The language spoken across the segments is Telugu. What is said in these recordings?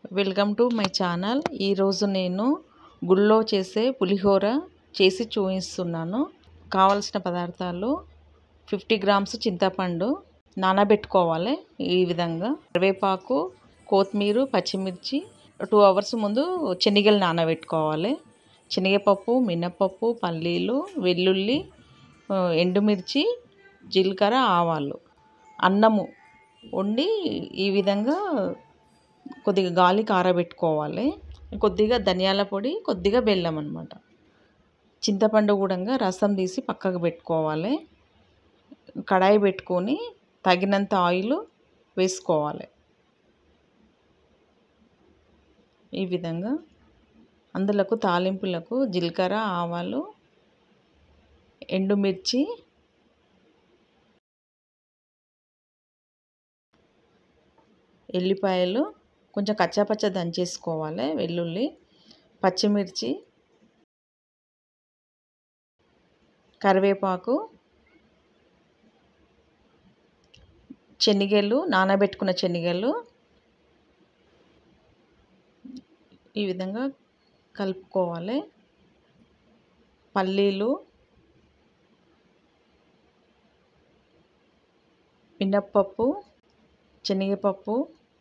వెల్కమ్ టు మై ఛానల్ ఈరోజు నేను గుళ్ళో చేసే పులిహోర చేసి చూపిస్తున్నాను కావలసిన పదార్థాలు ఫిఫ్టీ గ్రామ్స్ చింతపండు నానబెట్టుకోవాలి ఈ విధంగా కరివేపాకు కొత్తిమీర పచ్చిమిర్చి టూ అవర్స్ ముందు శనగలు నానబెట్టుకోవాలి శనగపప్పు మినపప్పు పల్లీలు వెల్లుల్లి ఆ, ఎండుమిర్చి జీలకర్ర ఆవాలు అన్నము వండి ఈ విధంగా కొద్దిగా గాలి కారబెట్టుకోవాలి కొద్దిగా ధనియాల పొడి కొద్దిగా బెల్లం అనమాట చింతపండు కూడా రసం తీసి పక్కకు పెట్టుకోవాలి కడాయి పెట్టుకొని తగినంత ఆయిల్ వేసుకోవాలి ఈ విధంగా అందులోకి తాలింపులకు జీలకర్ర ఆవాలు ఎండుమిర్చి ఎల్లిపాయలు కొంచెం కచ్చాపచ్చ దంచేసుకోవాలి వెల్లుల్లి పచ్చిమిర్చి కరివేపాకు శనగలు నానబెట్టుకున్న శనగలు ఈ విధంగా కలుపుకోవాలి పల్లీలు మినప్పప్పు శనగపప్పు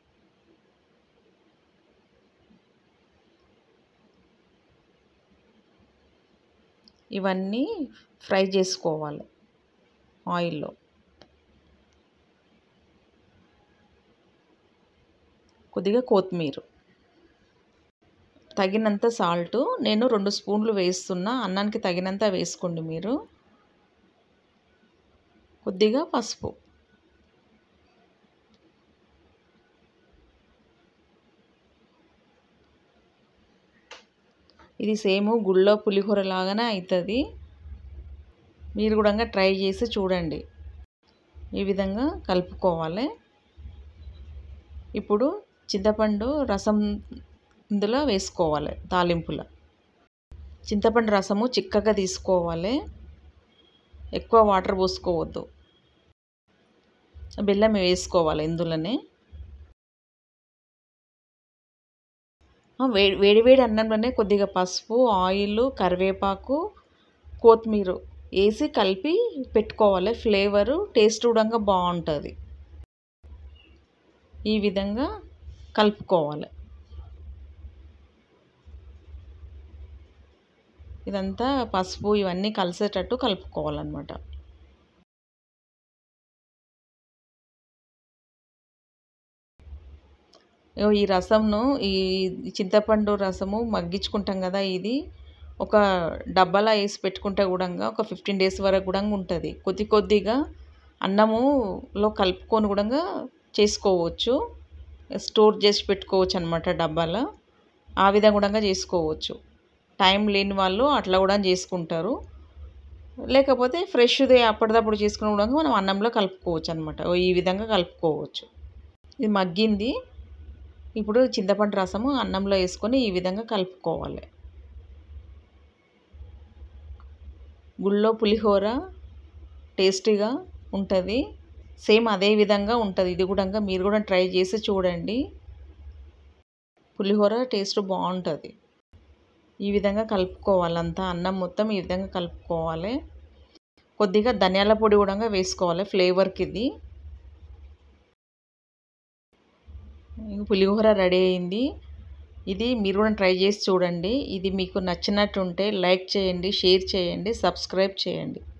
ఇవన్నీ ఫ్రై చేసుకోవాలి ఆయిల్లో కొద్దిగా కొత్తిమీర తగినంత సాల్ట్ నేను రెండు స్పూన్లు వేస్తున్నా అన్నానికి తగినంత వేసుకోండి మీరు కొద్దిగా పసుపు ఇది సేమ్ గుళ్ళో పులిహోర లాగానే అవుతుంది మీరు కూడా ట్రై చేసి చూడండి ఈ విధంగా కలుపుకోవాలి ఇప్పుడు చింతపండు రసం ఇందులో వేసుకోవాలి తాలింపులో చింతపండు రసము చిక్కగా తీసుకోవాలి ఎక్కువ వాటర్ పోసుకోవద్దు బెల్లం వేసుకోవాలి ఇందులోనే వేడి వేడి వేడి అన్నంలోనే కొద్దిగా పసుపు ఆయిల్ కరివేపాకు కొత్తిమీర వేసి కలిపి పెట్టుకోవాలి ఫ్లేవరు టేస్ట్ కూడా బాగుంటుంది ఈ విధంగా కలుపుకోవాలి ఇదంతా పసుపు ఇవన్నీ కలిసేటట్టు కలుపుకోవాలన్నమాట ఇగో ఈ రసంను ఈ చింతపండు రసము మగ్గించుకుంటాం కదా ఇది ఒక డబ్బాలో వేసి పెట్టుకుంటే కూడా ఒక ఫిఫ్టీన్ డేస్ వరకు కూడా ఉంటుంది కొద్ది కొద్దిగా అన్నములో కలుపుకొని కూడా చేసుకోవచ్చు స్టోర్ చేసి పెట్టుకోవచ్చు అనమాట డబ్బాలో ఆ విధంగా కూడా చేసుకోవచ్చు టైం లేని వాళ్ళు అట్లా కూడా చేసుకుంటారు లేకపోతే ఫ్రెష్ది అప్పటిదప్పుడు చేసుకుని కూడా మనం అన్నంలో కలుపుకోవచ్చు అనమాట ఈ విధంగా కలుపుకోవచ్చు ఇది మగ్గింది ఇప్పుడు చింతపండు రసము అన్నంలో వేసుకొని ఈ విధంగా కలుపుకోవాలి గుళ్ళో పులిహోర టేస్టీగా ఉంటుంది సేమ్ అదే విధంగా ఉంటుంది ఇది కూడా మీరు కూడా ట్రై చేసి చూడండి పులిహోర టేస్ట్ బాగుంటుంది ఈ విధంగా కలుపుకోవాలి అంతా అన్నం మొత్తం ఈ విధంగా కలుపుకోవాలి కొద్దిగా ధనియాల పొడి కూడా వేసుకోవాలి ఫ్లేవర్కి ఇది పులిహోర రెడీ అయింది ఇది మీరు కూడా ట్రై చేసి చూడండి ఇది మీకు నచ్చినట్టుంటే లైక్ చేయండి షేర్ చేయండి సబ్స్క్రైబ్ చేయండి